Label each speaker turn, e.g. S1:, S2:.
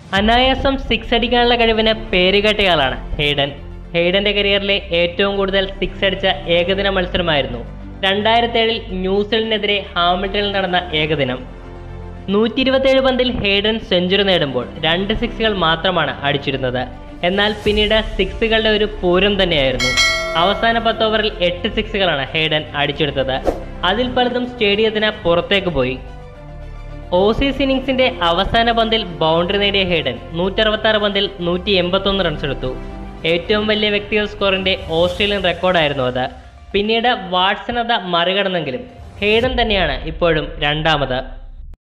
S1: അനായാസം സിക്സ് അടിക്കാനുള്ള കഴിവിന് പേരുകേട്ടയാളാണ് ഹെയ്ഡൻ ഹെയ്ഡന്റെ കരിയറിലെ ഏറ്റവും കൂടുതൽ സിക്സ് അടിച്ച ഏകദിന മത്സരമായിരുന്നു രണ്ടായിരത്തി ഏഴിൽ ന്യൂസിലൻഡിനെതിരെ ഹാമിൽട്ടണിൽ നടന്ന ഏകദിനം നൂറ്റി ഇരുപത്തേഴ് പന്തിൽ ഹെയ്ഡൻ സെഞ്ചുറി നേടുമ്പോൾ രണ്ട് സിക്സുകൾ മാത്രമാണ് അടിച്ചിരുന്നത് എന്നാൽ പിന്നീട് സിക്സുകളുടെ ഒരു പൂരം തന്നെയായിരുന്നു അവസാന പത്ത് ഓവറിൽ എട്ട് സിക്സുകളാണ് ഹെയ്ഡൻ അടിച്ചെടുത്തത് അതിൽ പലതും സ്റ്റേഡിയത്തിന് പുറത്തേക്ക് പോയി ഓസീസ് ഇന്നിംഗ്സിന്റെ അവസാന പന്തിൽ ബൗണ്ടറി നേടിയ ഹെയ്ഡൻ നൂറ്ററുപത്തി ആറ് പന്തിൽ നൂറ്റി എൺപത്തൊന്ന് റൺസ് എടുത്തു ഏറ്റവും വലിയ വ്യക്തിഗത സ്കോറിന്റെ ഓസ്ട്രേലിയൻ റെക്കോർഡായിരുന്നു അത് പിന്നീട് വാട്സൺ അത് മറികടന്നെങ്കിലും ഹെയ്ഡൻ തന്നെയാണ് ഇപ്പോഴും രണ്ടാമത്